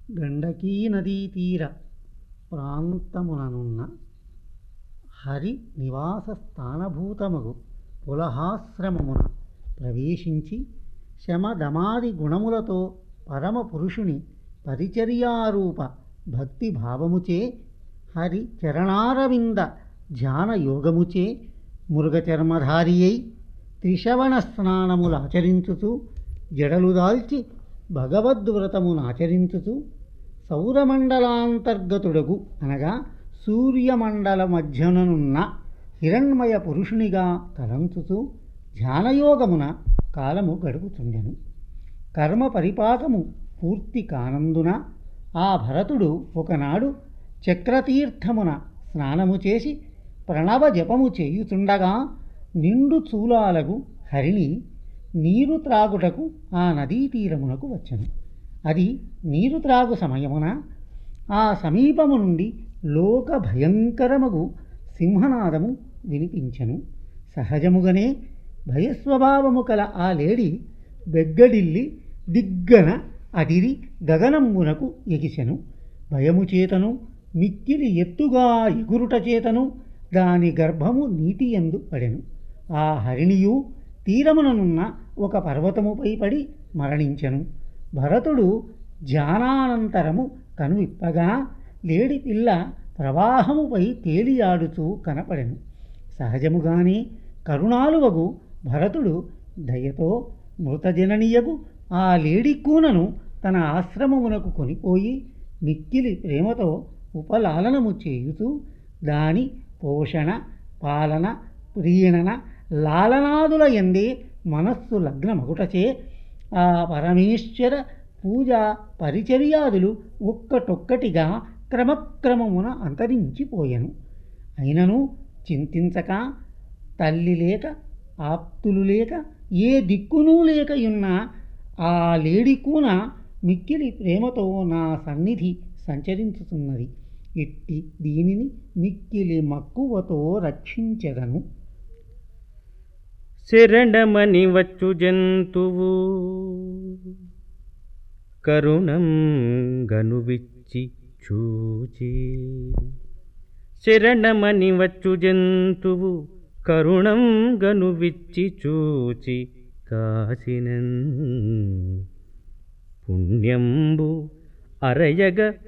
గండకీ నదీ తీర ప్రాంతముననున్న హరి నివాస స్థానభూతమగు పులహాశ్రమమున ప్రవేశించి శమదమాది గుణములతో పరమ పురుషుని పరిచర్యారూప భక్తి భావముచే హరి చరణారవింద ధ్యాన యోగముచే మృగచర్మధారి అయి త్రిశవణ స్నానములాచరించుతూ జడలు దాల్చి భగవద్వ్రతమునాచరించుతూ సౌరమండలాంతర్గతుడగు అనగా సూర్యమండల మధ్యనున్న హిరణ్మయ పురుషునిగా తలంచుతూ ధ్యానయోగమున కాలము గడుపుతుండెను కర్మ పరిపాకము పూర్తి కానందున ఆ భరతుడు ఒకనాడు చక్రతీర్థమున స్నానము చేసి ప్రణవ జపము చేయుచుండగా నిండు చూలాలకు హరిణి నీరు త్రాగుటకు ఆ నదీ తీరమునకు వచ్చెను అది నీరు త్రాగు సమయమున ఆ సమీపము నుండి లోక భయంకరమగు సింహనాదము వినిపించెను సహజముగానే భయస్వభావము కల ఆ లేడి బెగ్గడిల్లి దిగ్గన అదిరి గగనమ్మునకు ఎగిసెను భయము చేతను మిక్కిలి ఎత్తుగా ఎగురుట చేతను దాని గర్భము నీటి ఎందు పడెను ఆ హరిణియు తీరముననున్న ఒక పర్వతముపై పడి మరణించెను భరతుడు ధ్యానానంతరము కనువిప్పగా లేడి పిల్ల ప్రవాహముపై తేలియాడుతూ కనపడెను సహజముగానే కరుణాలువగు భరతుడు దయతో మృతజననీయకు ఆ లేడి కూనను తన ఆశ్రమమునకు కొనిపోయి మిక్కిలి ప్రేమతో ఉపలాలనము చేయుతూ దాని పోషణ పాలన ప్రీణన లాలనాదుల ఎందే మనస్సు లగ్నమగుటచే ఆ పరమేశ్వర పూజ పరిచర్యాదులు ఒక్కటొక్కటిగా క్రమక్రమమున అంతరించిపోయెను అయినను చింతించక తల్లి లేక ఆప్తులు లేక ఏ దిక్కునూ లేకయున్న ఆ లేడి కూన మిక్కిలి ప్రేమతో నా సన్నిధి సంచరించుతున్నది ఇట్టి దీనిని మిక్కిలి మక్కువతో రక్షించెదను శరణమని వచ్చు జంతువు కరుణం గనువిచ్చి చూచి శరణమని వచ్చు జంతువు కరుణం గనువిచ్చి చూచి కాసినన్ పుణ్యంబు అరయగ